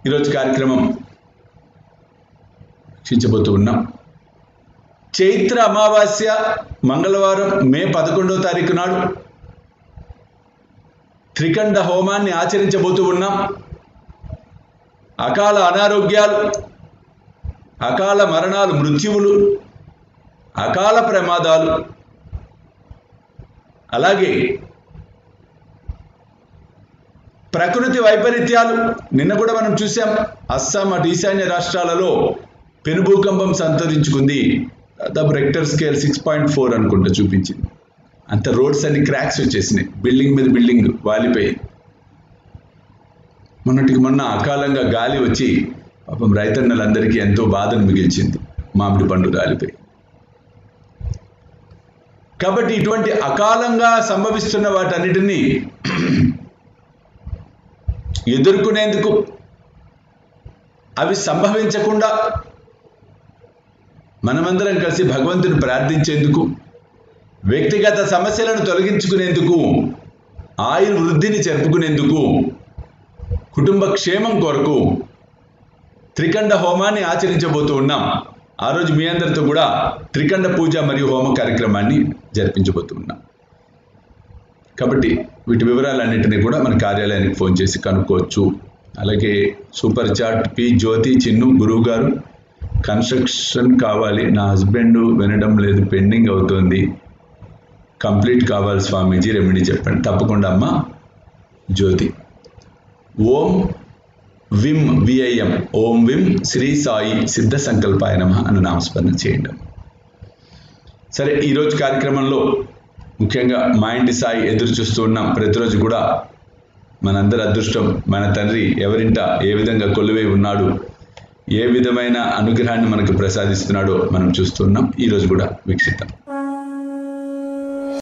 ఈరోజు కార్యక్రమం వీక్షించబోతూ ఉన్నాం చైత్ర అమావాస్య మంగళవారం మే పదకొండవ తారీఖు నాడు త్రికండ హోమాన్ని ఆచరించబోతూ ఉన్నాం అకాల అనారోగ్యాలు అకాల మరణాలు మృత్యువులు అకాల ప్రమాదాలు అలాగే ప్రకృతి వైపరీత్యాలు నిన్న కూడా మనం చూసాం అస్సాం అటు ఈశాన్య రాష్ట్రాలలో పెనుభూకంపం సంతరించుకుంది దాదాపు Richter scale six point four అనుకుంటా చూపించింది అంత రోడ్స్ అన్ని క్రాక్స్ వచ్చేసినాయి బిల్డింగ్ మీద బిల్డింగ్ వాలిపోయి మొన్నటికి మొన్న అకాలంగా గాలి వచ్చి పాపం రైతన్నలందరికీ ఎంతో బాధను మిగిల్చింది మామిడి పండు రాలిపోయి కాబట్టి ఇటువంటి అకాలంగా సంభవిస్తున్న వాటన్నిటినీ ఎదుర్కొనేందుకు అవి సంభవించకుండా మనమందరం కలిసి భగవంతుని ప్రార్థించేందుకు వ్యక్తిగత సమస్యలను తొలగించుకునేందుకు ఆయుర్ వృద్ధిని జరుపుకునేందుకు కుటుంబ క్షేమం కొరకు త్రికండ హోమాన్ని ఆచరించబోతూ ఉన్నాం ఆ రోజు మీ అందరితో కూడా త్రికండ పూజ మరియు హోమ కార్యక్రమాన్ని జరిపించబోతూ ఉన్నాం కాబట్టి వీటి వివరాలన్నింటినీ కూడా మన కార్యాలయానికి ఫోన్ చేసి కనుక్కోవచ్చు అలాగే super chat P Jyothi Chinnu గురువు గారు కన్స్ట్రక్షన్ కావాలి నా హస్బెండ్ వినడం లేదు పెండింగ్ అవుతోంది కంప్లీట్ కావాలి స్వామీజీ రెమెడీ చెప్పండి తప్పకుండా అమ్మ జ్యోతి ఓం విమ్ విఐఎం ఓం విమ్ శ్రీ సాయి సిద్ధ సంకల్పాయ నమ అని నామస్మరణ చేయండి సరే ఈరోజు కార్యక్రమంలో ముఖ్యంగా మా ఇంటి సాయి ఎదురు చూస్తూ ఉన్నాం ప్రతిరోజు కూడా మనందరి అదృష్టం మన తండ్రి ఎవరింట ఏ విధంగా కొలువై ఉన్నాడు ఏ విధమైన అనుగ్రహాన్ని మనకు ప్రసాదిస్తున్నాడో మనం చూస్తున్నాం ఈరోజు కూడా వీక్షిద్దాం